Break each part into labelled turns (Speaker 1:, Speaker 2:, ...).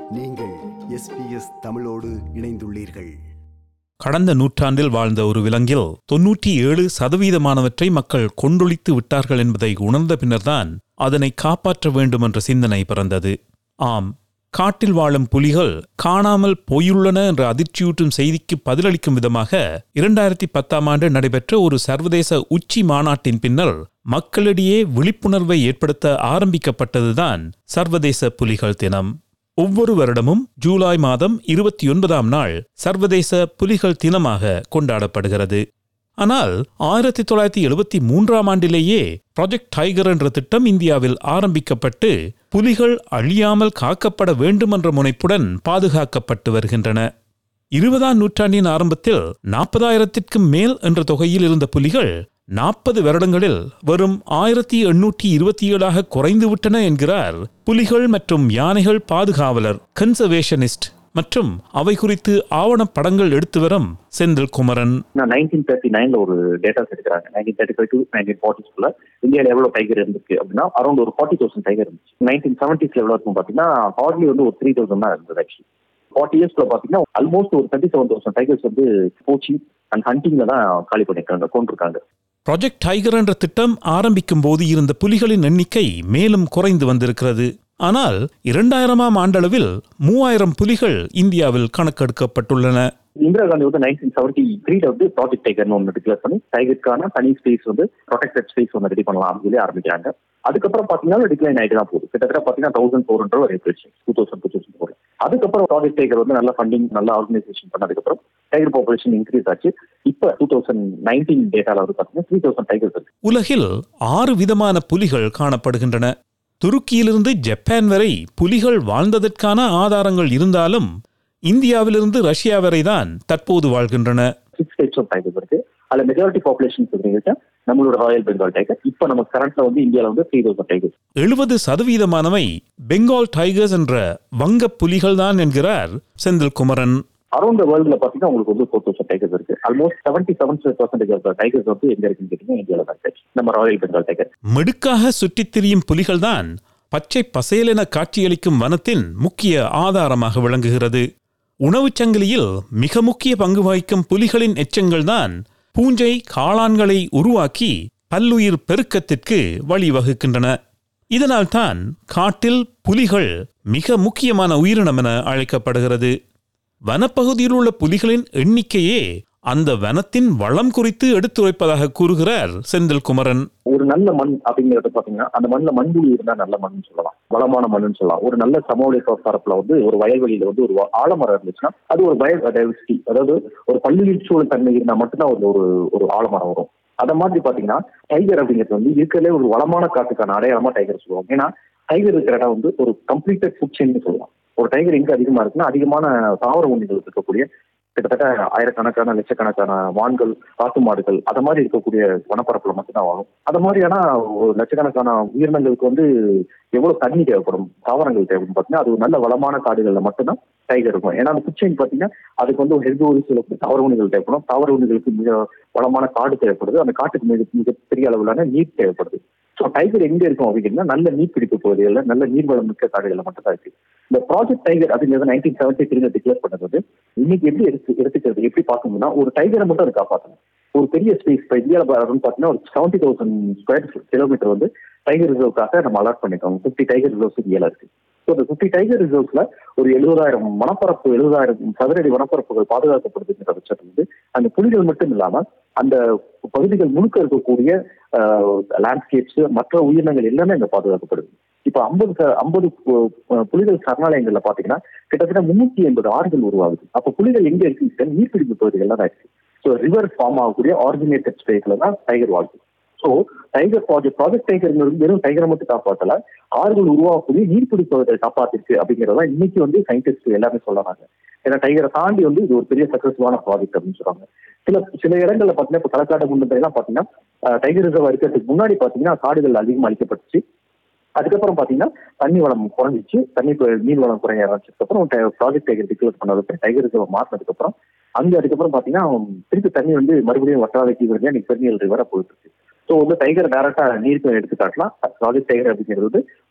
Speaker 1: நீங்கள் எஸ்பிஎஸ் தமிழோடு இணைந்துள்ளீர்கள்
Speaker 2: கடந்த நூற்றாண்டில் வாழ்ந்த ஒரு விலங்கில் தொன்னூற்றி ஏழு சதவீதமானவற்றை மக்கள் கொண்டொழித்து விட்டார்கள் என்பதை உணர்ந்த பின்னர்தான் அதனை காப்பாற்ற வேண்டும் என்ற சிந்தனை பிறந்தது ஆம் காட்டில் வாழும் புலிகள் காணாமல் போயுள்ளன என்ற அதிர்ச்சியூட்டும் செய்திக்கு பதிலளிக்கும் விதமாக இரண்டாயிரத்தி பத்தாம் ஆண்டு நடைபெற்ற ஒரு சர்வதேச உச்சி மாநாட்டின் பின்னர் மக்களிடையே விழிப்புணர்வை ஏற்படுத்த ஆரம்பிக்கப்பட்டதுதான் சர்வதேச புலிகள் தினம் ஒவ்வொரு வருடமும் ஜூலை மாதம் இருபத்தி ஒன்பதாம் நாள் சர்வதேச புலிகள் தினமாக கொண்டாடப்படுகிறது ஆனால் ஆயிரத்தி தொள்ளாயிரத்தி எழுபத்தி மூன்றாம் ஆண்டிலேயே ப்ராஜெக்ட் டைகர் என்ற திட்டம் இந்தியாவில் ஆரம்பிக்கப்பட்டு புலிகள் அழியாமல் காக்கப்பட வேண்டும் என்ற முனைப்புடன் பாதுகாக்கப்பட்டு வருகின்றன இருபதாம் நூற்றாண்டின் ஆரம்பத்தில் நாற்பதாயிரத்திற்கும் மேல் என்ற தொகையில் இருந்த புலிகள் நாற்பது வருடங்களில் வெறும் ஆயிரத்தி எண்ணூற்றி இருபத்தி ஏழாக குறைந்துவிட்டன என்கிறார் புலிகள் மற்றும் யானைகள் பாதுகாவலர் கன்சர்வேஷனிஸ்ட் மற்றும் அவை குறித்து ஆவணப் படங்கள் எடுத்து வரும் செந்தில் குமரன்
Speaker 3: நான் நைன்டீன் தேர்ட்டி நைன்ல ஒரு டேட்டாஸ் எடுக்கிறாங்க nineteen thirty five to nineteen ஃபார்ட்டிஸ்குள்ள இந்தியாவில் எவ்வளவு டைகர் இருந்துச்சு அப்படின்னா அரௌண்ட் ஒரு ஃபார்ட்டி தௌசண்ட் டைகர் இருந்துச்சு நைன்டீன் செவன்டிஸ்ல எவ்வளவு இருக்கும் பாத்தீங்கன்னா ஹார்ட்லி வந்து ஒரு த்ரீ தௌசண்ட் தான் இருந்தது ஆக்சுவலி ஃபார்ட்டி இயர்ஸ்ல பாத்தீங்கன்னா ஆல்மோஸ்ட் ஒரு தேர்ட்டி செவன் தௌசண்ட் டைகர்ஸ் வந்து போச்சு அண்ட் ஹண்டிங்ல தான் காலி பண்ணிருக்காங்க கொண்டிருக்காங்க
Speaker 2: ப்ராஜெக்ட் டைகர் என்ற திட்டம் ஆரம்பிக்கும் போது இருந்த புலிகளின் எண்ணிக்கை மேலும் குறைந்து வந்திருக்கிறது ஆனால் இரண்டாயிரமாம் ஆண்டளவில் மூவாயிரம் புலிகள் இந்தியாவில் கணக்கெடுக்கப்பட்டுள்ளன
Speaker 3: இந்திரா காந்தி வந்து நைன்டீன் செவன்டி த்ரீல வந்து ப்ராஜெக்ட் டைகர்னு ஒன்று டிக்ளேர் பண்ணி டைகருக்கான தனி ஸ்பேஸ் வந்து ப்ரொடெக்டட் ஸ்பேஸ் ஒன்று ரெடி பண்ணலாம் அப்படின்னு சொல்லி ஆரம்பிக்கிறாங்க அதுக்கப்புறம் பாத்தீங்கன்னா டிக்ளைன் ஆயிட்டு தான் போகுது கிட்டத்தட்ட பாத்தீங்கன்னா தௌசண்ட் ஃபோர் ஹண்ட்ரட் வரை போயிடுச்சு two thousand two thousand four அதுக்கப்புறம் ப்ராஜெக்ட் டைகர் வந்து நல்ல ஃபண்டிங் நல்ல ஆர்கனைசேஷன் பண்ணதுக்கப்புறம் டைகர் பாப்புலேஷன் இன்க்ரீஸ் ஆச்சு இப்போ டூ தௌசண்ட் நைன்டீன் டேட்டால வந்து பாத்தீங்கன்னா த்ரீ தௌசண்ட் டைகர்ஸ் இருக்கு
Speaker 2: உலகில் ஆறு விதமான புலிகள் காணப்படுகின்றன துருக்கியிலிருந்து ஜப்பான் வரை புலிகள் வாழ்ந்ததற்கான ஆதாரங்கள் இருந்தாலும் இந்தியாவிலிருந்து ரஷ்யா வரை தான் தற்போது வாழ்கின்றன
Speaker 3: சிக்ஸ் டைப்ஸ் ஆஃப் டைகர்ஸ் இருக்கு அதுல மெஜாரிட்டி பாப்புலேஷன் பார்த்தீங்கன்னா நம்மளோட ராயல் பெங்கால் டைகர் இப்போ நம்ம கரண்ட்ல வந்து இந்தியாவில் வந்து த்ரீ தௌசண்ட் டைகர்ஸ்
Speaker 2: எழுபது சதவீதமானவை பெங்கால் டைகர்ஸ் என்ற வங்கப் புலிகள் தான் என்கிறார் செந்தில் குமரன்
Speaker 3: அரௌண்ட் த வேர்ல்ட்ல பாத்தீங்கன்னா உங்களுக்கு வந்து ஃபோர் தௌசண்ட் டைகர்ஸ் இருக்கு almost seventy seven percentage of tigers வந்து எங்க இருக்குன்னு கேட்டீங்கன்னா இந்தியாவில் தான் இருக்கு நம்ம ராயல் பெங்கால் டைகர்
Speaker 2: மிடுக்காக சுற்றித் திரியும் புலிகள்தான் பச்சை பசேலென காட்சியளிக்கும் வனத்தின் முக்கிய ஆதாரமாக விளங்குகிறது உணவுச் சங்கிலியில் மிக முக்கிய பங்கு வகிக்கும் புலிகளின் எச்சங்கள்தான் பூஞ்சை காளான்களை உருவாக்கி பல்லுயிர் பெருக்கத்திற்கு வழிவகுக்கின்றன இதனால்தான் காட்டில் புலிகள் மிக முக்கியமான உயிரினம் என அழைக்கப்படுகிறது வனப்பகுதியில் உள்ள புலிகளின் எண்ணிக்கையே அந்த வனத்தின் வளம் குறித்து எடுத்துரைப்பதாக கூறுகிறார் செந்தில் குமரன்
Speaker 3: ஒரு நல்ல மண் அப்படிங்கறது பாத்தீங்கன்னா அந்த மண்ணில் மண்புழு இருந்தா நல்ல மண்ணுன்னு சொல்லலாம் வளமான மண்ணுன்னு சொல்லலாம் ஒரு நல்ல சமவெளி பரப்புல வந்து ஒரு வயல்வெளியில வந்து ஒரு வ- ஆலமரம் இருந்துச்சுன்னா அது ஒரு பயோடைவர்சிட்டி அதாவது ஒரு பல்லுயிர் சூழல் தன்மை இருந்தா மட்டும்தான் ஒரு ஒரு ஒரு ஆலமரம் வரும் அத மாதிரி பாத்தீங்கன்னா டைகர் அப்படிங்கிறது வந்து இருக்கிறதுலே ஒரு வளமான காட்டுக்கான அடையாளமா டைகர் சொல்லுவோம் ஏன்னா டைகர் இருக்கிற இடம் வந்து ஒரு கம்ப்ளீட்டட் ஃபுட் செயின்னு சொல்லலாம் ஒரு டைகர் எங்க அதிகமா இருக்குன்னா அதிகமான தாவர உண்ணிகள் இருக்கக்கூடிய கிட்டத்தட்ட ஆயிரக்கணக்கான லட்சக்கணக்கான மான்கள் காட்டு மாடுகள் அத மாதிரி இருக்கக்கூடிய வனப்பரப்புல மட்டும்தான் வாழும் அது மாதிரியான ஒரு லட்சக்கணக்கான உயிரினங்களுக்கு வந்து எவ்வளவு தண்ணி தேவைப்படும் தாவரங்கள் தேவைப்படும் பார்த்தீங்கன்னா அது ஒரு நல்ல வளமான காடுகள்ல மட்டும்தான் டைகர் இருக்கும் ஏன்னா அந்த குச்சைன் பார்த்தீங்கன்னா அதுக்கு வந்து ஹெர்போரிஸ் சொல்லக்கூடிய தாவர உண்ணிகள் தேவைப்படும் தாவர உண்ணிகளுக்கு மிக வளமான காடு தேவைப்படுது அந்த காட்டுக்கு மிக மிகப்பெரிய அளவிலான நீர் தேவைப்படுது ஸோ டைகர் எங்க இருக்கும் அப்படின்னா நல்ல நீர் பிடிப்பு பகுதிகளில் நல்ல நீர்வளம் மிக்க காடுகளில் மட்டும்தான் இருக்கு இந்த ப்ராஜெக்ட் டைகர் அப்படிங்கிறது நைன்டீன் செவன்டி த்ரீல டிக்ளேர் பண்ணது வந்து இன்னைக்கு எப்படி எடுத்து எடுத்துக்கிறது எப்படி பார்க்கணும்னா ஒரு டைகரை மட்டும் அது காப்பாற்றணும் ஒரு பெரிய ஸ்பேஸ் இப்போ இந்தியாவில் பார்த்தீங்கன்னா ஒரு செவன்டி தௌசண்ட் ஸ்கொயர் கிலோமீட்டர் வந்து டைகர் ரிசர்வ்க்காக நம்ம அலாட் பண்ணிருக்கோம் ஃபிஃப்டி டைகர் ரிசர்வ்ஸ் இந்தியாவில் இருக்கு ஸோ இந்த ஃபிஃப்டி டைகர் ரிசர்வ்ஸ்ல ஒரு எழுபதாயிரம் வனப்பரப்பு எழுபதாயிரம் சதுரடி வனப்பரப்புகள் பாதுகாக்கப்படுதுங்கிற பட்சத்தில் வந்து அந்த புலிகள் மட்டும் இல்லாம அந்த பகுதிகள் முழுக்க இருக்கக்கூடிய லேண்ட்ஸ்கேப்ஸ் மற்ற உயிரினங்கள் எல்லாமே அங்க பாதுகாக்கப்படுது இப்ப ஐம்பது ஐம்பது புலிகள் சரணாலயங்கள்ல பாத்தீங்கன்னா கிட்டத்தட்ட முன்னூத்தி எண்பது ஆறுகள் உருவாகுது அப்ப புலிகள் எங்க இருக்கு நீர்பிடிப்பு பகுதிகள் தான் இருக்கு ஸோ ரிவர் ஃபார்ம் ஆகக்கூடிய ஆர்ஜினேட்டட் ஸ்பேஸ்ல தான் டைகர் வாழ்க்கை so tiger project project tiger வெறும் டைகரை மட்டும் காப்பாற்றல ஆறுகள் உருவாக்கக்கூடிய நீர்பிடிப்பதை காப்பாத்திருக்கு அப்படிங்கறத இன்னைக்கு வந்து சயின்டிஸ்ட் எல்லாமே சொல்றாங்க ஏன்னா டைகரை தாண்டி வந்து இது ஒரு பெரிய சக்சஸ்ஃபுல்லான ப்ராஜெக்ட் அப்படின்னு சொல்றாங்க சில சில இடங்கள்ல பாத்தீங்கன்னா இப்போ களக்காடு குண்டத்தை எல்லாம் பாத்தீங்கன்னா டைகர் ரிசர்வ் இருக்கிறதுக்கு முன்னாடி பாத்தீங்கன்னா காடுகள் அதிகமாக அழிக்கப்பட்டுச்சு அதுக்கப்புறம் பாத்தீங்கன்னா தண்ணி வளம் குறைஞ்சிச்சு தண்ணி கு- நீர் வளம் குறைய ஆரம்பிச்சதுக்கு அப்புறம் ப்ராஜெக்ட் டைகர் டிக்ளேர் பண்ணதுக்கு டைகர் ரிசர்வ் மாற்றினதுக்கு அப்புறம் அங்க அதுக்கப்புறம் பாத்தீங்கன்னா திருப்பி தண்ணி வந்து மறுபடியும் வட்டாரவைக்கு வழியா இன்னைக்கு பெருநியல் ரிவரா போயிட்டு இருக்கு ஸோ வந்து டைகர் டேரக்டா நீருக்கு எடுத்து காட்டலாம் ப்ராஜெக்ட் டைகர் அப்படிங்கிறது வந்து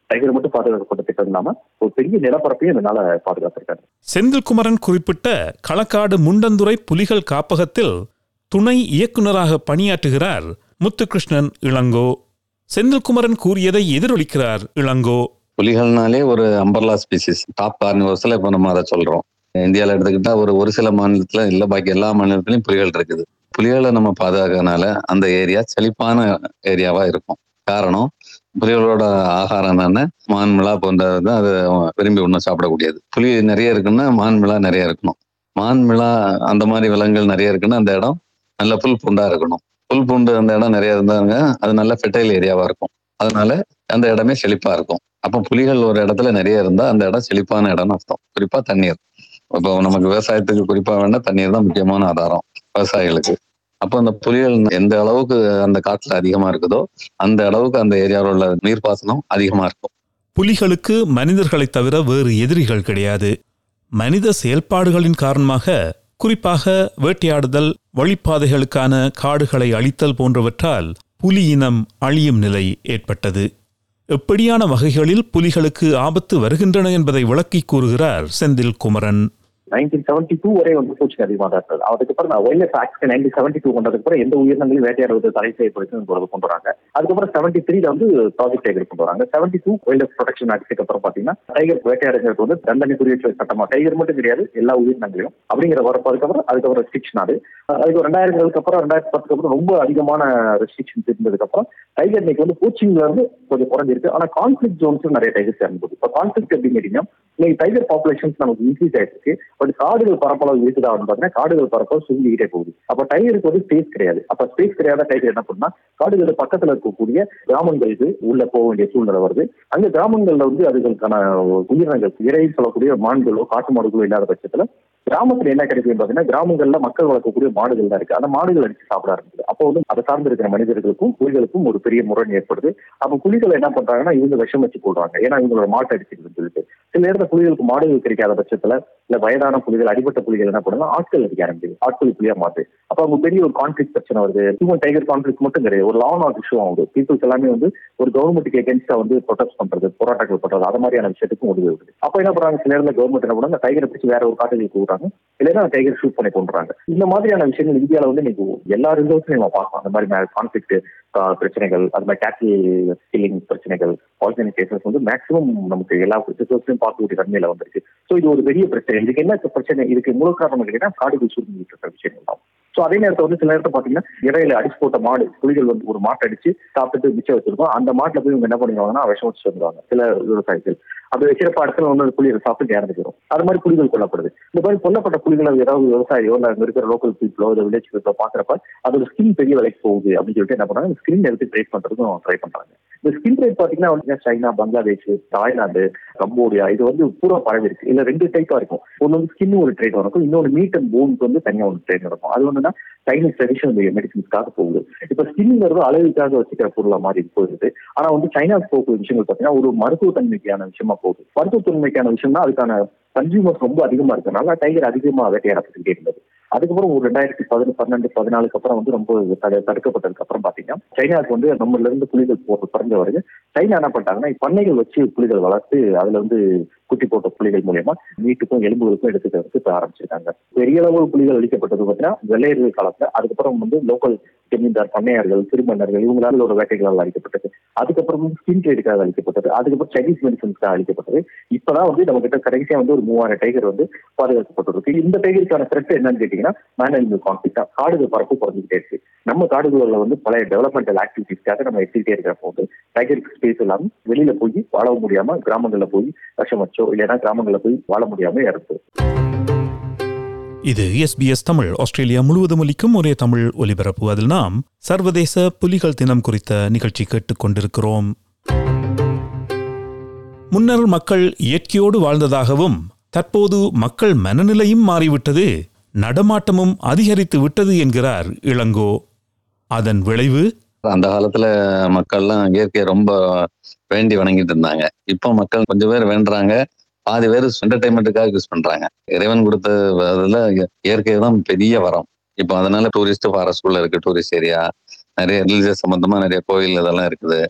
Speaker 3: டைகர் மட்டும் பாதுகாக்கப்பட்ட திட்டம் இல்லாம ஒரு பெரிய நிலப்பரப்பையும் இதனால பாதுகாத்திருக்காரு
Speaker 2: செந்தில்குமரன் குறிப்பிட்ட களக்காடு முண்டந்துறை புலிகள் காப்பகத்தில் துணை இயக்குநராக பணியாற்றுகிறார் முத்துகிருஷ்ணன் இளங்கோ செந்தில்குமரன் கூறியதை எதிரொலிக்கிறார் இளங்கோ
Speaker 4: புலிகள்னாலே ஒரு அம்பர்லா ஸ்பீசிஸ் டாப் கார்னிவர்ஸ்ல இப்போ நம்ம அதை சொல்றோம் இந்தியாவில் எடுத்துக்கிட்டா ஒரு ஒரு சில மாநிலத்துல இல்ல பாக்கி எல்லா மாநிலத்திலயும் புலிகள் இருக்குது புலிகளை நம்ம பாதுகாக்கறதுனால அந்த ஏரியா செழிப்பான ஏரியாவா இருக்கும் காரணம் புலிகளோட ஆகாரம் என்னன்னா மான்மிளா போன்றது அது விரும்பி ஒன்றும் சாப்பிடக்கூடியது புலி நிறைய இருக்குன்னா மான்மிளா நிறைய இருக்கணும் மான்மிளா அந்த மாதிரி விலங்குகள் நிறைய இருக்குன்னா அந்த இடம் நல்ல புல் பூண்டா இருக்கணும் புல் பூண்டு அந்த இடம் நிறைய இருந்தாங்க அது நல்ல ஃபெர்டைல் ஏரியாவா இருக்கும் அதனால அந்த இடமே செழிப்பா இருக்கும் அப்போ புலிகள் ஒரு இடத்துல நிறைய இருந்தா அந்த இடம் செழிப்பான இடம்னு அர்த்தம் குறிப்பா தண்ணீர் இப்போ நமக்கு விவசாயத்துக்கு குறிப்பா வேணா தண்ணீர் தான் முக்கியமான ஆதாரம் விவசாயிகளுக்கு அப்போ அந்த புலிகள் எந்த அளவுக்கு அந்த காட்டுல அதிகமா இருக்குதோ அந்த அளவுக்கு அந்த ஏரியாவில் உள்ள நீர்ப்பாசனம் அதிகமா இருக்கும்
Speaker 2: புலிகளுக்கு மனிதர்களைத் தவிர வேறு எதிரிகள் கிடையாது மனித செயல்பாடுகளின் காரணமாக குறிப்பாக வேட்டையாடுதல் வழிப்பாதைகளுக்கான காடுகளை அழித்தல் போன்றவற்றால் புலி இனம் அழியும் நிலை ஏற்பட்டது எப்படியான வகைகளில் புலிகளுக்கு ஆபத்து வருகின்றன என்பதை விளக்கிக் கூறுகிறார் Senthil Kumaran
Speaker 3: nineteen seventy two வரை வந்து பூச்சி அதிகமாக தான் இருந்தது அதுக்கப்புறம் நான் ஒய்லஸ் ஆக்ட் நைன்டீன் செவன்டி டூ கொண்டதுக்கு அப்புறம் எந்த உயிரினங்களையும் வேட்டையாடுவது தடை செய்யப்படுதுன்னு கொண்டு வராங்க அதுக்கப்புறம் செவன்டி த்ரீல வந்து ப்ராஜெக்ட் டைகர் கொண்டு வராங்க செவன்டி டூ வைல்ட் ப்ரொடெக்ஷன் ஆக்டுக்கு அப்புறம் பாத்தீங்கன்னா டைகர் வேட்டையாடுறது வந்து தண்டனை குறியீட்டு சட்டமா டைகர் மட்டும் கிடையாது எல்லா உயிரினங்களையும் அப்படிங்கிற வரப்போ அதுக்கப்புறம் அதுக்கப்புறம் ரெஸ்ட்ரிக்ஷன் ஆகுது அதுக்கு ரெண்டாயிரங்களுக்கு அப்புறம் ரெண்டாயிரத்தி பத்துக்கு அப்புறம் ரொம்ப அதிகமான ரெஸ்ட்ரிக்ஷன்ஸ் இருந்ததுக்கு அப்புறம் டைகர் இன்னைக்கு வந்து கோச்சிங்ல இருந்து கொஞ்சம் குறைஞ்சிருக்கு ஆனா கான்ஃபிளிக் ஜோன்ஸ் நிறைய டைகர்ஸ் இறந்துது இப்போ கான்ஃபிளிக் எப்படி கேட்டீங்கன்னா இன்னைக்கு டைகர் பாப்புலேஷன்ஸ் நமக்கு இன்க்ரீஸ் ஆயிருக்கு பட் காடுகள் பரப்பளவு இருக்குதா பாத்தீங்கன்னா காடுகள் பரப்பளவு சுருங்கிக்கிட்டே போகுது அப்ப டைகருக்கு வந்து ஸ்பேஸ் கிடையாது அப்ப ஸ்பேஸ் கிடையாத டைகர் என்ன பண்ணா காடுகள் பக்கத்துல இருக்கக்கூடிய கிராமங்களுக்கு உள்ள போக வேண்டிய சூழ்நிலை வருது அங்க கிராமங்கள்ல வந்து அதுகளுக்கான உயிரினங்கள் இறை சொல்லக்கூடிய மான்களோ காட்டு மாடுகளோ இல்லாத பட்சத்துல கிராமத்துல என்ன கிடைக்கும் பாத்தீங்கன்னா கிராமங்கள்ல மக்கள் வளர்க்கக்கூடிய மாடுகள் தான் இருக்கு அந்த மாடுகள் அடிச்சு சாப்பிட ஆரம்பிக்குது அப்போ வந்து அதை சார்ந்து இருக்கிற மனிதர்களுக்கும் புலிகளுக்கும் ஒரு பெரிய முரண் ஏற்படுது அப்ப புலிகள் என்ன பண்றாங்கன்னா இவங்க விஷம் வச்சு போடுறாங்க ஏன்னா இவங்களோட மாட்டை அடிச்சுக்குதுன்னு சொல்லிட்டு சில நேரத்துல புலிகளுக்கு மாடுகள் கிடைக்காத பட்சத்துல இல்ல வயதான புலிகள் அடிபட்ட புலிகள் என்ன பண்ணுங்க ஆட்கள் அடிக்க ஆரம்பிக்குது ஆட்கள் புலியா மாத்து அப்ப அவங்க பெரிய ஒரு கான்ஃபிளிக் பிரச்சனை வருது ஹியூமன் டைகர் கான்ஃபிளிக் மட்டும் கிடையாது ஒரு லா ஆஃப் இஷ்யூ ஆகுது பீப்புள்ஸ் எல்லாமே வந்து ஒரு கவர்மெண்ட்டுக்கு எகென்ஸ்டா வந்து ப்ரொடெக்ட் பண்றது போராட்டங்கள் பண்றது அது மாதிரியான விஷயத்துக்கும் உதவி வருது அப்ப என்ன பண்றாங்க சில நேரத்துல கவர்மெண்ட் என்ன பண்ணுவாங்க டைகரை பிடிச்சி வேற ஒரு காட்டுகளுக்கு விடுறாங்க இல்லைன்னா டைகர் ஷூட் பண்ணி கொண்டுறாங்க இந்த மாதிரியான விஷயங்கள் இந்தியாவில வந்து இன்னைக்கு எல்லா ரிசர்வ்ஸும் நம்ம பார்க்கலாம் அந்த மாதிரி கான்ஃபிளிக் பிரச்சனைகள் அது மாதிரி கேட்டல் கில்லிங் பிரச்சனைகள் ஆர்கானிக் கேசஸ் வந்து மேக்ஸிமம் நமக்கு எல்லா ரிசர்வ்ஸையும் பார்க்கக்கூடிய தன்மையில வந்திருக்கு ஸோ இது ஒரு பெரிய பிரச்சனை இதுக்கு என்ன பிரச்சனை இதுக்கு மூல காரணம் கேட்டீங்கன்னா காடுகள் சுருங்கிட்டு இருக்கிற விஷயங்கள் தான் ஸோ அதே நேரத்தில் வந்து சில நேரத்தில் பார்த்தீங்கன்னா இடையில அடிச்சு போட்ட மாடு புலிகள் வந்து ஒரு மாட்டை அடிச்சு சாப்பிட்டுட்டு மிச்சம் வச்சிருக்கோம் அந்த மாட்டில் போய் இவங்க என்ன பண்ணுவாங்கன்னா விஷம் வச்சு வந்துருவாங்க சில விவசாயிகள் அப்படி வைக்கிறப்ப இடத்துல வந்து புலிகள் சாப்பிட்டு இறந்துக்கிறோம் அது மாதிரி புலிகள் கொல்லப்படுது இந்த மாதிரி கொல்லப்பட்ட புலிகளை ஏதாவது விவசாயியோ இல்லை அங்க இருக்கிற லோக்கல் பீப்புளோ இல்லை வில்லேஜ் பீப்புளோ பாக்குறப்ப அதோட ஸ்கின் பெரிய விலைக்கு போகுது அப்படின்னு சொல்லிட்டு என்ன பண்றாங்க ஸ்கின் எடுத்து ட்ரேட் பண்றதுக்கும் ட்ரை பண்றாங்க இந்த ஸ்கின் ரேட் பாத்தீங்கன்னா வந்து சைனா பங்களாதேஷ் தாய்லாந்து கம்போடியா இது வந்து பூரா பரவி இருக்கு இல்ல ரெண்டு டைப்பா இருக்கும் ஒன்னு வந்து ஸ்கின் ஒரு ட்ரேட் நடக்கும் இன்னொரு மீட் அண்ட் போனுக்கு வந்து தனியா ஒரு ட்ரேட் நடக்கும் அது வந்துன்னா சைனீஸ் ட்ரெடிஷனல் மெடிசன்ஸ்க்காக போகுது இப்ப ஸ்கின்ங்கிறது அளவுக்காக வச்சுக்கிற பொருளா மாதிரி போகுது ஆனா வந்து சைனா போகக்கூடிய விஷயங்கள் பாத்தீங்கன்னா ஒரு மருத்துவத்தன்மைக்கான விஷயமா போகுது மருத்துவத்தன்மைக்கான விஷயம்னா அதுக்கான கன்சியூமர்ஸ் ரொம்ப அதிகமா இருக்கனால டைகர் அதிகமா வேட்டையாடப்பட்டுக்கிட்டே இருந்தது அதுக்கப்புறம் ஒரு ரெண்டாயிரத்தி பதினெட்டு பன்னெண்டு பதினாலுக்கு அப்புறம் வந்து ரொம்ப தடு- தடுக்கப்பட்டதுக்கு அப்புறம் பாத்தீங்கன்னா சைனாவுக்கு வந்து நம்மள இருந்து புலிகள் போட்டு பிறந்த வருது சைனா என்ன பண்ணிட்டாங்கன்னா பண்ணைகள் வச்சு புலிகள் வளர்த்து அதுல வந்து குட்டி போட்ட புலிகள் மூலியமா மீட்டுக்கும் எலும்புகளுக்கும் எடுத்துக்கிறதுக்கு இப்ப ஆரம்பிச்சிருக்காங்க பெரிய அளவு புலிகள் அளிக்கப்பட்டது பார்த்தீங்கன்னா வெள்ளையர்கள் காலத்துல அதுக்கப்புறம் வந்து லோக்கல் ஜமீன்தார் பண்ணையார்கள் திருமன்னர்கள் இவங்களால ஒரு வேட்டைகளால் அளிக்கப்பட்டது அதுக்கப்புறம் ஸ்கின் ட்ரேடுக்காக அளிக்கப்பட்டது அதுக்கப்புறம் சைனீஸ் மெடிசன்ஸ்க்காக அளிக்கப்பட்டது இப்பதான் வந்து நம்ம கிட்ட கடைசியா வந்து ஒரு மூவாயிரம் டைகர் வந்து பாதுகாக்கப்பட்டிருக்கு இந்த டைகருக்கான த்ரெட் என்னன்னு கேட்டீங்கன்னா மேன் அனிமல் கான்ஃபிளிக் தான் காடுகள் பரப்பு குறைஞ்சிக்கிட்டே இருக்கு நம்ம காடுகளில் வந்து பல டெவலப்மெண்டல் ஆக்டிவிட்டிஸ்க்காக நம்ம எடுத்துக்கிட்டே இருக்கிறப்போ வந்து டைகருக்கு ஸ்பேஸ் இல்லாம வெளியில போய் வாழ முடியாம கிராமங்கள்ல போய் விஷம் வச்சோ இல்லைன்னா கிராமங்கள்ல போய் வாழ முடியாம இறந்து
Speaker 2: இது எஸ்பிஎஸ் தமிழ் ஆஸ்திரேலியா முழுவதும் ஒலிக்கும் ஒரே தமிழ் ஒலிபரப்பு அதில் நாம் சர்வதேச புலிகள் தினம் குறித்த நிகழ்ச்சி கேட்டுக் கொண்டிருக்கிறோம் முன்னர் மக்கள் இயற்கையோடு வாழ்ந்ததாகவும் தற்போது மக்கள் மனநிலையும் மாறிவிட்டது நடமாட்டமும் அதிகரித்து விட்டது என்கிறார் இளங்கோ அதன் விளைவு
Speaker 4: அந்த காலத்துல மக்கள்லாம் இயற்கையை ரொம்ப வேண்டி வணங்கிட்டு இருந்தாங்க இப்போ மக்கள் கொஞ்சம் பேர் வேண்டுறாங்க பாதி பேர் என்டர்டைன்மெண்ட்டுக்காக யூஸ் பண்றாங்க இறைவன் கொடுத்த அதுல இயற்கை தான் பெரிய வரம் இப்போ அதனால டூரிஸ்ட் ஃபாரஸ்ட் உள்ள இருக்கு டூரிஸ்ட் ஏரியா நிறைய ரிலீஜியஸ் சம்பந்தமா நிறைய கோயில் இதெல்லாம் இருக்குது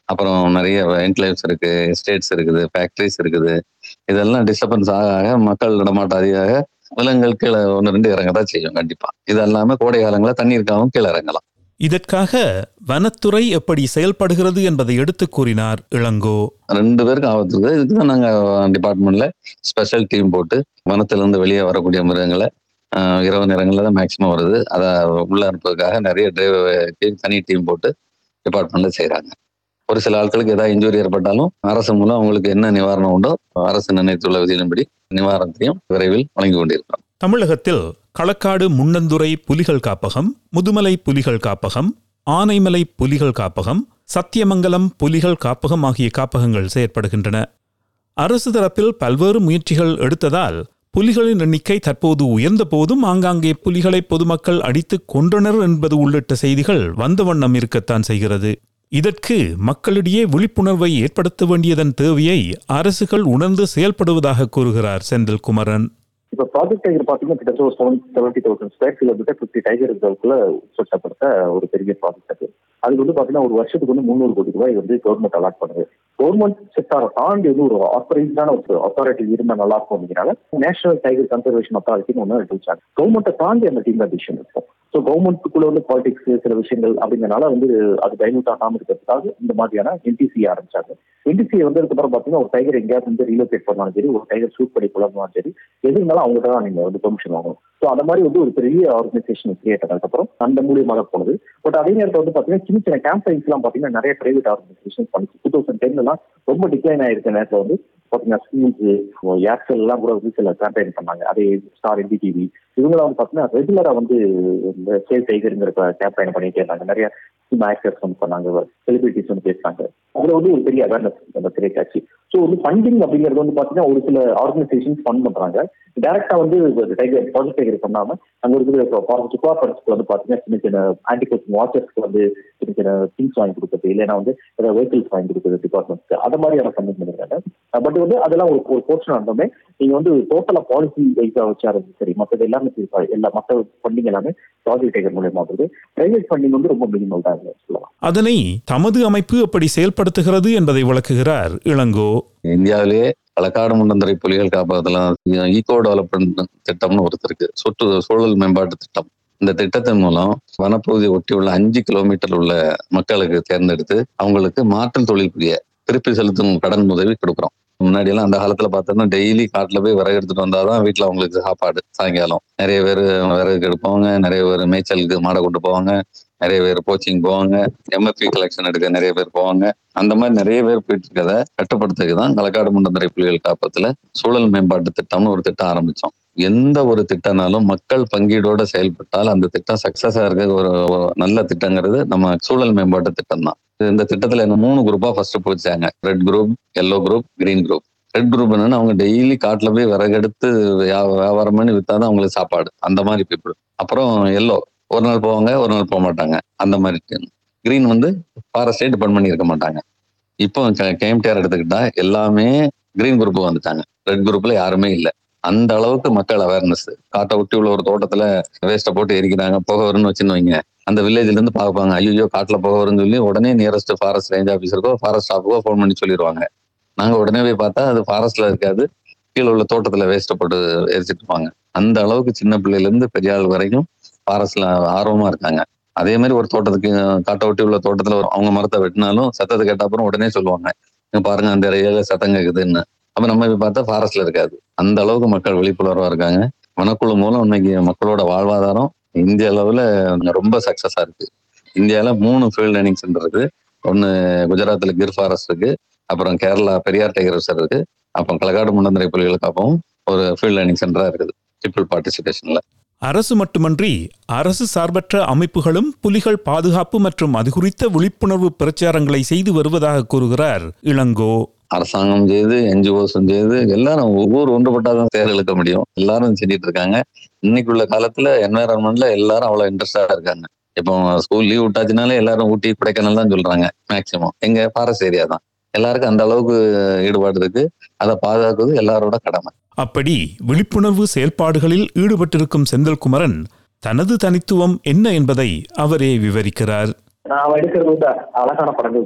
Speaker 4: அப்புறம் நிறைய என்க்ளேவ்ஸ் இருக்கு எஸ்டேட்ஸ் இருக்குது ஃபேக்டரிஸ் இருக்குது இதெல்லாம் டிஸ்டர்பன்ஸ் ஆக ஆக மக்கள் நடமாட்டம் அதிக விலங்குகள் கீழே ஒன்று ரெண்டு இறங்கதான் செய்யும் கண்டிப்பா இது எல்லாமே கோடை காலங்களில் தண்ணி இருக்காமல் கீழே இறங்கலாம்
Speaker 2: இதற்காக வனத்துறை எப்படி செயல்படுகிறது என்பதை எடுத்துக் கூறினார் இளங்கோ
Speaker 4: ரெண்டு பேருக்கு ஆபத்து இருக்குது இதுக்கு தான் நாங்கள் டிபார்ட்மெண்ட்ல ஸ்பெஷல் டீம் போட்டு வனத்திலிருந்து வெளியே வரக்கூடிய மிருகங்களை ஆஹ், இரவு நேரங்களில் தான் மேக்சிமம் வருது அதை உள்ள அனுப்புவதற்காக நிறைய டிரைவர் தனி டீம் போட்டு டிபார்ட்மெண்ட்ல செய்கிறாங்க ஒரு சில ஆட்களுக்கு ஏதாவது இன்ஜுரி ஏற்பட்டாலும் அரசு மூலம் அவங்களுக்கு என்ன நிவாரணம் உண்டோ அரசு நிர்ணயித்துள்ள விதியின்படி நிவாரணத்தையும் விரைவில் வழங்கி கொண்டிருக்கிறோம்
Speaker 2: தமிழகத்தில் களக்காடு முன்னந்துறை புலிகள் காப்பகம் முதுமலை புலிகள் காப்பகம் ஆனைமலை புலிகள் காப்பகம் சத்தியமங்கலம் புலிகள் காப்பகம் ஆகிய காப்பகங்கள் செயற்படுகின்றன அரசு தரப்பில் பல்வேறு முயற்சிகள் எடுத்ததால் புலிகளின் எண்ணிக்கை தற்போது உயர்ந்த போதும் ஆங்காங்கே புலிகளை பொதுமக்கள் அடித்துக் கொன்றனர் என்பது உள்ளிட்ட செய்திகள் வந்த வண்ணம் இருக்கத்தான் செய்கிறது இதற்கு மக்களிடையே விழிப்புணர்வை ஏற்படுத்த வேண்டியதன் தேவையை அரசுகள் உணர்ந்து செயல்படுவதாக கூறுகிறார் செந்தில் குமரன்
Speaker 3: இப்ப ப்ராஜெக்ட் டைகர் பாத்தீங்கன்னா கிட்டத்தட்ட ஒரு seven seventy thousand square kilometre fifty tiger இருக்கிறதுக்குள்ள உட்படுத்தப்பட்ட ஒரு பெரிய ப்ராஜெக்ட் அது அதுக்கு வந்து பாத்தீங்கன்னா ஒரு வருஷத்துக்கு வந்து முந்நூறு கோடி ரூபாய் வந்து கவர்மெண்ட் அலாட் பண்ணுது கவர்மெண்ட் செக்டாரை தாண்டி வந்து ஒரு ஆத்தரைஸ்டான ஒரு அத்தாரிட்டி இருந்தா நல்லா இருக்கும் அப்படிங்கிறாங்க நேஷனல் டைகர் கன்சர்வேஷன் அத்தாரிட்டின்னு ஒன்று எடுத்துச்சாங்க கவர்மெண்ட்டை தாண்டி அந்த டீம் டிசிஷன் இருக்கும் ஸோ கவர்மெண்ட்டுக்குள்ள வந்து பாலிடிக்ஸ் சில விஷயங்கள் அப்படிங்கறனால வந்து அது டைல்யூட் ஆகாம இருக்கிறதுக்காக இந்த மாதிரியான என்டிசி ஆரம்பிச்சாங்க என்டிசி வந்ததுக்கு அப்புறம் பாத்தீங்கன்னா ஒரு டைகர் எங்கேயாவது வந்து ரீலோகேட் பண்ணாலும் சரி ஒரு டைகர் ஷூட் பண்ணி கொள்ளணும் சரி எது இருந்தாலும் அவங்ககிட்ட தான் நீங்க வந்து பெர்மிஷன் வாங்கணும் ஸோ அந்த மாதிரி வந்து ஒரு பெரிய ஆர்கனைசேஷன் கிரியேட் ஆனதுக்கப்புறம் அந்த மூலியமாக போனது பட் அதே நேரத்தில் வந்து பாத்தீங்கன்னா சின்ன சின்ன கேம்பெயின்ஸ் எல்லாம் பாத்தீங்கன்னா நிறைய பிரைவேட் ஆர்கனைசேஷன் பண்ணி டூ தௌசண்ட் டென்லாம் ரொம்ப டிக்ளைன் ஆயிருக்க நேரத்தில் வந்து பாத்தீங்கன்னா ஸ்கூல்ஸ் ஏர்செல் எல்லாம் கூட வந்து சில கேம்பெயின் பண்ணாங்க அதே ஸ்டார் என்டிடிவி இவங்களாம் வந்து பாத்தீங்கன்னா ரெகுலரா வந்து இந்த சேல் டைகருங்கிற கேம்பெயின் பண்ணிட்டே இருந்தாங்க நிறைய ஆக்டர்ஸ் வந்து பண்ணாங்க செலிபிரிட்டிஸ் வந்து பேசினாங்க அதுல வந்து ஒரு பெரிய அவேர்னஸ் அந்த திரைக்காட்சி ஸோ வந்து ஃபண்டிங் அப்படிங்கிறது வந்து பாத்தீங்கன்னா ஒரு சில ஆர்கனைசேஷன்ஸ் ஃபண்ட் பண்றாங்க டைரக்டா வந்து டைகர் ப்ராஜெக்ட் டைகர் பண்ணாம அங்க இருக்கிற ஃபாரஸ்ட் டிபார்ட்மெண்ட்ஸ்க்கு வந்து பாத்தீங்கன்னா சின்ன சின்ன ஆன்டிகோச்சிங் வாட்சர்ஸ்க்கு வந்து சின்ன சின்ன திங்ஸ் வாங்கி கொடுக்குறது இல்லைன்னா வந்து ஏதாவது வெஹிக்கிள்ஸ் வாங்கி கொடுக்குறது டிபார்ட்மெண்ட்ஸ்க்கு அந்த மாதிரியான ஃபண்டிங் பண்ணிருக்காங்க பட் வந்து அதெல்லாம் ஒரு ஒரு போர்ஷன் இருந்தோமே நீங்க வந்து டோட்டலா பாலிசி வைஸா வச்சாரு சரி மற்றது எல்லாமே சரி, எல்லா மற்ற ஃபண்டிங் எல்லாமே ப்ராஜெக்ட் டைகர் மூலியமா வருது பிரைவேட் ஃபண்டிங் வந்து ரொம்ப மினிமல் தான் இதுல சொல்லலாம்
Speaker 2: அதனை தமது அமைப்பு எப்படி செயல்படுத்துகிறது என்பதை விளக்குகிறார் இளங்கோ
Speaker 4: இந்தியாவிலேயே களக்காடு முண்டந்துறை புலிகள் காப்பகத்துல ஈகோ டெவலப்மெண்ட் திட்டம்னு ஒருத்தர் இருக்கு சொட்டு சூழல் மேம்பாட்டு திட்டம் இந்த திட்டத்தின் மூலம் வனப்பகுதியை ஒட்டியுள்ள அஞ்சு கிலோமீட்டர் உள்ள மக்களுக்கு தேர்ந்தெடுத்து அவங்களுக்கு மாற்றுத் தொழில் புரிய திருப்பி செலுத்தும் கடன் உதவி கொடுக்குறோம் முன்னாடி எல்லாம் அந்த காலத்துல பார்த்தோம்னா டெய்லி காட்டுல போய் விறகு எடுத்துட்டு வந்தாதான் வீட்டுல அவங்களுக்கு சாப்பாடு சாயங்காலம் நிறைய பேர் விறகு எடுப்பாங்க நிறைய பேர் மேய்ச்சலுக்கு மாடை கொண்டு போவாங்க நிறைய பேர் கோச்சிங் போவாங்க எம்எஃப்பி கலெக்ஷன் எடுக்க நிறைய பேர் போவாங்க அந்த மாதிரி நிறைய பேர் போயிட்டு இருக்கதை கட்டுப்படுத்துறதுக்கு தான் களக்காடு முண்டந்துறை புலிகள் காப்பத்துல சூழல் மேம்பாட்டு திட்டம்னு ஒரு திட்டம் ஆரம்பிச்சோம் எந்த ஒரு திட்டம்னாலும் மக்கள் பங்கீடோட செயல்பட்டால் அந்த திட்டம் சக்சஸா இருக்க ஒரு ஒரு நல்ல திட்டங்கிறது நம்ம சூழல் மேம்பாட்டு திட்டம் தான் இந்த திட்டத்துல என்ன மூணு குரூப்பா ஃபர்ஸ்ட் போச்சாங்க red group yellow group green group red group என்னன்னா அவங்க டெய்லி காட்டுல போய் விறகெடுத்து வியா- வியாபாரம் பண்ணி வித்தாதான் அவங்களுக்கு சாப்பாடு அந்த மாதிரி பீப்புள் அப்புறம் எல்லோ ஒரு நாள் போவாங்க ஒரு நாள் போக மாட்டாங்க அந்த மாதிரி கிரீன் வந்து ஃபாரஸ்டே டிபெண்ட் பண்ணி இருக்க மாட்டாங்க இப்போ கேம்டிஆர் எடுத்துக்கிட்டா எல்லாமே கிரீன் குரூப் வந்துட்டாங்க ரெட் குரூப்ல யாருமே இல்லை அந்த அளவுக்கு மக்கள் அவேர்னஸ் காட்டை ஒட்டி உள்ள ஒரு தோட்டத்துல வேஸ்ட்டை போட்டு எரிக்கிறாங்க புகை வரும்னு வச்சுன்னு வைங்க அந்த வில்லேஜ்ல இருந்து பார்ப்பாங்க ஐயோ காட்டுல புகை வரும்னு சொல்லி உடனே நியரஸ்ட் ஃபாரஸ்ட் ரேஞ்ச் ஆஃபீஸருக்கோ ஃபாரஸ்ட் ஸ்டாஃபுக்கோ ஃபோன் பண்ணி சொல்லிடுவாங்க நாங்க உடனே போய் பார்த்தா அது ஃபாரஸ்ட்ல இருக்காது கீழே உள்ள தோட்டத்துல வேஸ்ட்டை போட்டு எரிச்சிட்டு இருப்பாங்க அந்த அளவுக்கு சின்ன பிள்ளையில இருந்து பெரிய ஆள் வரைக்கும் ஃபாரஸ்ட்ல ஆர்வமா இருக்காங்க அதே மாதிரி ஒரு தோட்டத்துக்கு காட்டை ஒட்டி உள்ள தோட்டத்துல ஒரு- அவங்க மரத்தை வெட்டினாலும் சத்தத்தை கேட்ட அப்புறம் உடனே சொல்லுவாங்க இங்க பாருங்க அந்த ஏரியால சத்தம் கேக்குதுன்னு அப்ப நம்ம போய் பார்த்தா ஃபாரஸ்ட்ல இருக்காது அந்த அளவுக்கு மக்கள் விழிப்புணர்வா இருக்காங்க வனக்குழு மூலம் இன்னைக்கு மக்களோட வாழ்வாதாரம் இந்திய அளவுல ரொம்ப சக்சஸா இருக்கு இந்தியால மூணு ஃபீல்ட் லேர்னிங் சென்டர் இருக்கு ஒன்னு குஜராத்ல கிர் ஃபாரஸ்ட் இருக்கு அப்புறம் கேரளா பெரியார் டைகர் ரிசர்வ் இருக்கு அப்புறம் களக்காடு முன்னந்திரை புலிகளுக்காகவும் ஒரு ஃபீல்ட் லேர்னிங் சென்டரா இருக்குது பீப்புள் பார்ட்டிசிபேஷன்ல
Speaker 2: அரசு மட்டுமன்றி அரசு சார்பற்ற அமைப்புகளும் புலிகள் பாதுகாப்பு மற்றும் அது குறித்த விழிப்புணர்வு பிரச்சாரங்களை செய்து வருவதாக கூறுகிறார் இளங்கோ
Speaker 4: அரசாங்கம் செய்து என்ஜிஓஸும் செய்து எல்லாரும் ஒவ்வொரு ஒன்றுபட்டாதான் தேர் இழுக்க முடியும் எல்லாரும் செஞ்சுட்டு இருக்காங்க இன்னைக்குள்ள காலத்துல என்வைரன்மெண்ட்ல எல்லாரும் அவ்வளவு இன்ட்ரெஸ்டா இருக்காங்க இப்போ ஸ்கூல் லீவ் விட்டாச்சுனாலே எல்லாரும் ஊட்டி கொடைக்கானல் தான் சொல்றாங்க மேக்சிமம் எங்க ஃபாரஸ்ட் ஏரியா தான் எல்லாருக்கும் அந்த அளவுக்கு ஈடுபாடு இருக்கு அதை பாதுகாக்கிறது எல்லாரோட கடமை
Speaker 2: அப்படி விழிப்புணர்வு செயல்பாடுகளில் ஈடுபட்டிருக்கும் செந்தில்குமரன் தனது தனித்துவம் என்ன என்பதை அவரே விவரிக்கிறார்
Speaker 3: நான் எடுக்கிறது வந்து அழகான படங்கள் இல்ல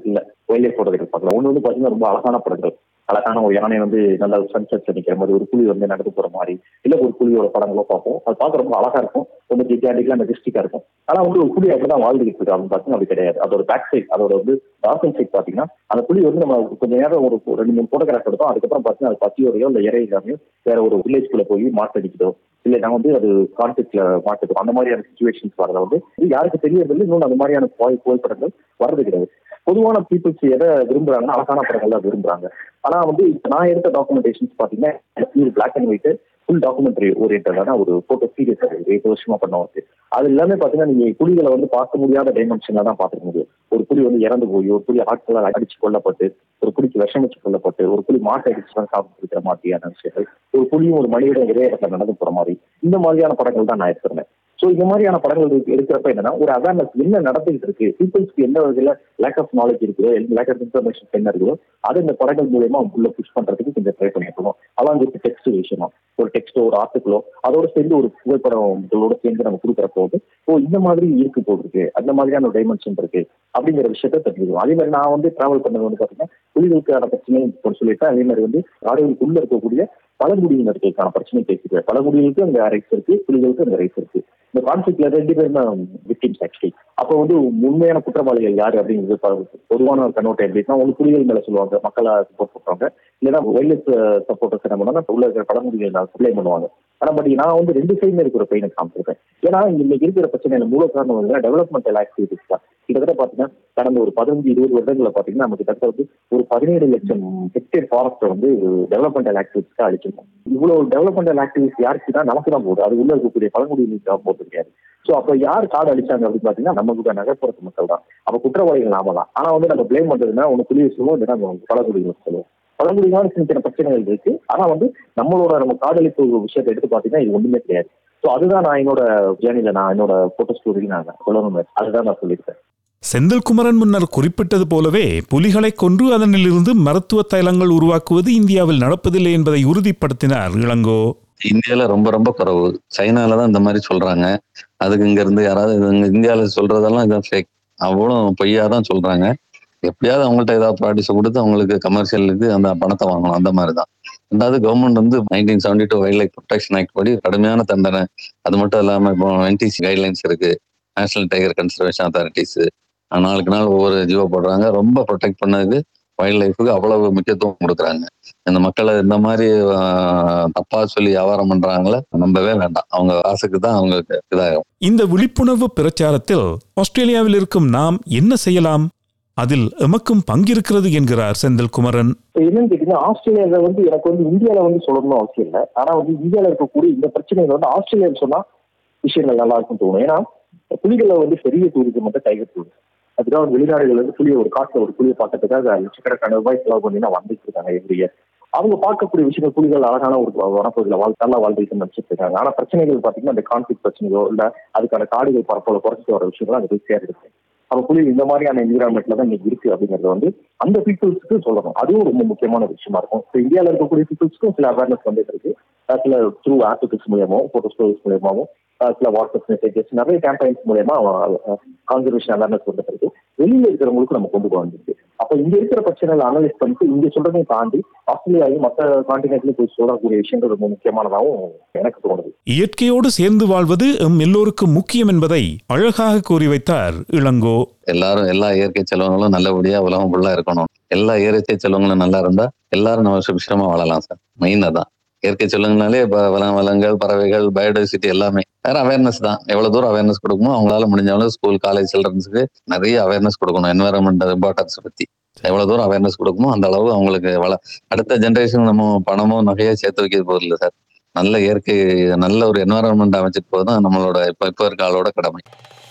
Speaker 3: வைல்ட் லைஃப் போட்டோகிராஃபி பார்க்கலாம் ஒன்று வந்து பாத்தீங்கன்னா ரொம்ப அழகான படங்கள் அழகான ஒரு யானை வந்து நல்ல சன்செட் நிக்கிற மாதிரி ஒரு புலி வந்து நடந்து போற மாதிரி இல்ல ஒரு புலியோட படங்களோ பார்ப்போம் அது பார்க்க ரொம்ப அழகா இருக்கும் ரொம்ப ஜிஜாடிக்கலா மெஜஸ்டிக்கா இருக்கும் ஆனா வந்து ஒரு புலி அப்படிதான் வாழ்ந்துகிட்டு இருக்கு அப்படின்னு பாத்தீங்கன்னா அப்படி கிடையாது அதோட பேக் சைட் அதோட வந்து டார்சன் சைட் பாத்தீங்கன்னா அந்த புலி வந்து நம்ம கொஞ்ச நேரம் ஒரு ரெண்டு மூணு போட்டோகிராஃப் எடுத்தோம் அதுக்கப்புறம் பாத்தீங்கன்னா அது பத்தியோடையோ இல்ல இறை இல்லாமையோ வேற ஒரு வில்லேஜ்குள்ள போய் மாட்டடிக்குதோ இல்ல நான் வந்து அது கான்ஃபிளிக்ட்ல மாட்டுக்கோ அந்த மாதிரியான சுச்சுவேஷன்ஸ் வரத வந்து இது யாருக்கு தெரியறதில்லை இன்னொன்று அந்த மாதிரியான புகை புகைப்படங்கள் வர்றது கிடையாது பொதுவான பீப்புள்ஸ் எதை விரும்புறாங்கன்னா அழகான படங்கள் தான் விரும்புறாங்க ஆனா வந்து இப்ப நான் எடுத்த டாக்குமெண்டேஷன்ஸ் பாத்தீங்கன்னா black and white full documentary ஓரியன்டான ஒரு போட்டோ சீரியஸ் அது எட்டு வருஷமா பண்ண வந்து அது எல்லாமே பாத்தீங்கன்னா நீங்க புலிகளை வந்து பார்க்க முடியாத டைமென்ஷன்ல தான் பார்த்துக்க முடியும் ஒரு புலி வந்து இறந்து போய் ஒரு புலி ஆட்களால் அடிச்சு கொல்லப்பட்டு ஒரு புலிக்கு விஷம் வச்சு கொல்லப்பட்டு ஒரு புலி மாட்டை அடிச்சு தான் சாப்பிட்டு இருக்கிற மாதிரியான விஷயங்கள் ஒரு புலியும் ஒரு மனிதனும் ஒரே இடத்துல நடந்து போற மாதிரி இந்த மாதிரியான படங்கள் தான் நான் எடுத்திருந்தேன் ஸோ இந்த மாதிரியான படங்கள் இருக்கு- எடுக்கிறப்ப என்னன்னா ஒரு அவேர்னஸ் என்ன நடந்துகிட்டு இருக்கு பீப்புள்ஸ்க்கு எந்த வகையில லேக் ஆஃப் நாலேஜ் இருக்குதோ லேக் ஆஃப் இன்ஃபர்மேஷன் என்ன இருக்குதோ அதை இந்த படங்கள் மூலியமா உள்ள புஷ் பண்றதுக்கு கொஞ்சம் ட்ரை பண்ணிருக்கணும் அலாங் வித் டெக்ஸ்ட் விஷயமா ஒரு டெக்ஸ்டோ ஒரு ஆர்டிகளோ அதோட சேர்ந்து ஒரு புகைப்படங்களோட சேர்ந்து நம்ம கொடுக்குறப்போ வந்து ஓ இந்த மாதிரி இருக்கு போல் இருக்கு அந்த மாதிரியான ஒரு டைமென்ஷன் இருக்கு அப்படிங்கிற விஷயத்த தெரிஞ்சுக்கணும் அதே மாதிரி நான் வந்து டிராவல் பண்ணது வந்து பாத்தீங்கன்னா புலிகளுக்கான பிரச்சனை இப்போ சொல்லிட்டேன் அதே மாதிரி வந்து நாடுகளுக்குள்ள இருக்கக்கூடிய பழங்குடியினருக்கான பிரச்சனை பேசிக்கிறேன் பழங்குடியினருக்கு அங்க ரைட்ஸ் இருக்கு புலிகளுக்கு அங்க ரைட்ஸ் இருக்கு இந்த கான்ஃபிளிக்ட்ல ரெண்டு பேருமே விக்டிம்ஸ் ஆக்சுவலி அப்போ வந்து உண்மையான குற்றவாளிகள் யாரு அப்படிங்கிறது ப- பொதுவான ஒரு கண்ணோட்டம் எப்படின்னா ஒன்று புலிகள் மேல சொல்லுவாங்க மக்களை சப்போர்ட் பண்றாங்க இல்லைன்னா வைல்ட் சப்போர்ட்டர்ஸ் என்ன பண்ணா உள்ள இருக்கிற பழங்குடியினர் சப்ளை பண்ணுவாங்க ஆனா பட் நான் வந்து ரெண்டு சைடுமே இருக்கிற பெயினை காமிச்சிருக்கேன் ஏன்னா இன்னைக்கு இருக்கிற பிரச்சனை மூல காரணம் வந்து டெவலப்மெண்டல் ஆக்டிவிட்டிஸ் தான் கிட்டத்தட்ட பாத்தீங்கன்னா கடந்த ஒரு பதினஞ்சு இருபது வருடங்களை பாத்தீங்கன்னா நமக்கு கிட்டத்தட்ட வந்து ஒரு பதினேழு லட்சம் ஹெக்டேர் ஃபாரஸ்ட் வந்து டெவலப்மெண்டல் ஆக்டிவிட்டிஸ்க்கு அழிச்சிருக்கோம் இவ்வளவு டெவலப்மெண்டல் ஆக்டிவிட்டிஸ் யாருக்கு தான் நமக்கு தான் போகுது அது உள்ள இருக்கக்கூடிய பழங்குடியினருக்கு தான் போகிறது கிடையாது சோ அப்ப யார் காடு அழிச்சாங்க அப்படின்னு பாத்தீங்கன்னா நம்ம கூட நகர்ப்புறத்து மக்கள் தான் அப்ப குற்றவாளிகள் நாம தான் ஆனா வந்து நம்ம ப்ளேம் பண்றதுன்னா ஒண்ணு புலியை சொல்லுவோம் இல்லைன்னா நம்ம பழங்குடியினர் சொல்லுவோம் பழங்குடியினால சின்ன சின்ன பிரச்சனைகள் இருக்கு ஆனா வந்து நம்மளோட நம்ம காதலிப்பு விஷயத்தை எடுத்து பாத்தீங்கன்னா இது ஒண்ணுமே கிடையாது சோ அதுதான் நான் என்னோட ஜேர்னில நான் என்னோட போட்டோ ஸ்டோரியில் நான் சொல்லணும் அதுதான் நான் சொல்லியிருக்கேன்
Speaker 2: செந்தில்குமரன் முன்னர் குறிப்பிட்டது போலவே புலிகளை கொன்று அதனிலிருந்து மருத்துவ தைலங்கள் உருவாக்குவது இந்தியாவில் நடப்பதில்லை என்பதை உறுதிப்படுத்தினார் இளங்கோ
Speaker 4: இந்தியால ரொம்ப ரொம்ப குறைவு சைனால தான் இந்த மாதிரி சொல்றாங்க அதுக்கு இங்க இருந்து யாராவது இது இங்க இந்தியால சொல்றதெல்லாம் இதான் ஃபேக் அவ்வளவு பொய்யா தான் சொல்றாங்க எப்படியாவது அவங்கள்ட்ட ஏதாவது ப்ராக்டிஸ் கொடுத்து அவங்களுக்கு கமர்ஷியலுக்கு அந்த பணத்தை வாங்கணும் அந்த மாதிரி தான் ரெண்டாவது கவர்மெண்ட் வந்து nineteen seventy two wild life protection act படி கடுமையான தண்டனை அது மட்டும் இல்லாம இப்போ என்டிசி கைட்லைன்ஸ் இருக்கு நேஷனல் டைகர் கன்சர்வேஷன் அத்தாரிட்டிஸ் நாளுக்கு நாள் ஒவ்வொரு ஜீவோ போடுறாங்க ரொம்ப ப்ரொடெக்ட் பண்ணதுக்கு வைல்ட் லைஃபுக்கு அவ்வளவு முக்கியத்துவம் கொடுக்குறாங்க இந்த மக்களை இந்த மாதிரி ஆஹ், தப்பா சொல்லி வியாபாரம் பண்றாங்களே நம்பவே வேண்டாம் அவங்க காசுக்கு தான் அவங்களுக்கு இதாகும்
Speaker 2: இந்த விழிப்புணர்வு பிரச்சாரத்தில் ஆஸ்திரேலியாவில் இருக்கும் நாம் என்ன செய்யலாம் அதில் எமக்கும் பங்கிருக்கிறது என்கிறார் செந்தில்குமரன்
Speaker 3: இப்ப என்னன்னு கேட்டீங்கன்னா ஆஸ்திரேலியால வந்து எனக்கு வந்து இந்தியால வந்து சொல்லணும்னு அவசியம் இல்லை ஆனா வந்து இந்தியால இருக்கக்கூடிய இந்த பிரச்சனைகள் வந்து ஆஸ்திரேலியான்னு சொன்னா விஷயங்கள் நல்லா இருக்கும் தோணும் ஏன்னா புலிகளை வந்து பெரிய டூரிசம் மட்டும் டைகர் டூரிசம் அதுதான் வந்து வெளிநாடுகள் வந்து புலியை ஒரு காட்டுல ஒரு புலியை பார்க்கறதுக்காக லட்சக்கணக்கான ரூபாய் செலவு பண்ணி நான் வந்துட்டு இருக்காங்க எவ்ரி இயர் அவங்க பார்க்கக்கூடிய விஷயங்கள் புலிகள் அழகான ஒரு வனப்பகுதியில் வாழ் நல்லா வாழ்ந்துட்டு நினைச்சிட்டு இருக்காங்க ஆனா பிரச்சனைகள் பாத்தீங்கன்னா அந்த கான்ஃபிளிக் பிரச்சனையோ இல்ல அதுக்கான காடுகள் பரப்பல குறைச்சிட்டு வர விஷயங்கள் அது போய் சேருது அப்ப புலி இந்த மாதிரியான என்விரான்மெண்ட்ல தான் இன்னைக்கு இருக்கு அப்படிங்கறத வந்து அந்த பீப்புள்ஸ்க்கு சொல்லணும் அதுவும் ரொம்ப முக்கியமான விஷயமா இருக்கும் இப்போ இந்தியாவில் இருக்கக்கூடிய பீப்புள்ஸ்க்கும் சில அவேர்னஸ் வந்துட்டு இருக்கு அஹ் சில த்ரூ ஆர்டிகல்ஸ் மூலியமாவும் போட்டோ ஸ்டோரிஸ் மூலியமாவும் அஹ் சில வாட்ஸ்அப் மெசேஜஸ் நிறைய கேம்பெயின்ஸ் மூலியமா கான்சர்வேஷன் அவேர்னஸ் வந்துட்டு இருக்கு வெளியில இருக்கிறவங்களுக்கு நம்ம கொண்டு போக வேண்டியிருக்கு அப்ப இங்க இருக்கிற பிரச்சனைகளை அனலைஸ் பண்ணிட்டு இங்க சொல்றதையும் தாண்டி ஆஸ்திரேலியாவையும் மற்ற காண்டினென்ட்லயும் போய் சொல்லக்கூடிய விஷயங்கள் ரொம்ப முக்கியமானதாகவும் எனக்கு தோணுது
Speaker 2: இயற்கையோடு சேர்ந்து வாழ்வது எம் எல்லோருக்கும் முக்கியம் என்பதை அழகாக கூறி வைத்தார் இளங்கோ
Speaker 4: எல்லாரும் எல்லா இயற்கை செல்வங்களும் நல்லபடியா உலகம் ஃபுல்லா இருக்கணும் எல்லா இயற்கை செல்வங்களும் நல்லா இருந்தா எல்லாரும் நம்ம சுபிஷமா வாழலாம் சார் மெயின் அதான் இயற்கை செல்வங்களாலே இப்ப வள வளங்கள் பறவைகள் பயோடைவர்சிட்டி எல்லாமே வேற அவேர்னஸ் தான் எவ்வளவு தூரம் அவேர்னஸ் கொடுக்குமோ அவங்களால முடிஞ்சாலும் ஸ்கூல் காலேஜ் சில்ட்ரன்ஸுக்கு நிறைய அவேர்னஸ் கொடுக்கணும் என்வரன்மெண்ட் இம்பார்ட்டன்ஸ் பத்தி எவ்வளவு தூரம் அவேர்னஸ் கொடுக்குமோ அந்த அளவு அவங்களுக்கு வள அடுத்த ஜென்ரேஷன் நம்ம பணமோ நகையோ சேர்த்து வைக்க போதில்லை சார் நல்ல இயற்கை நல்ல ஒரு என்வரன்மெண்ட் அமைச்சிட்டு போதும் நம்மளோட இப்ப இப்ப இருக்க ஆளோட கடமை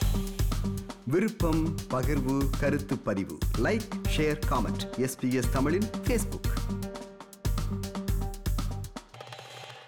Speaker 1: விருப்பம் பகிர்வு கருத்து பதிவு லைக் ஷேர் காமெண்ட் எஸ்பிஎஸ் தமிழின் ஃபேஸ்புக்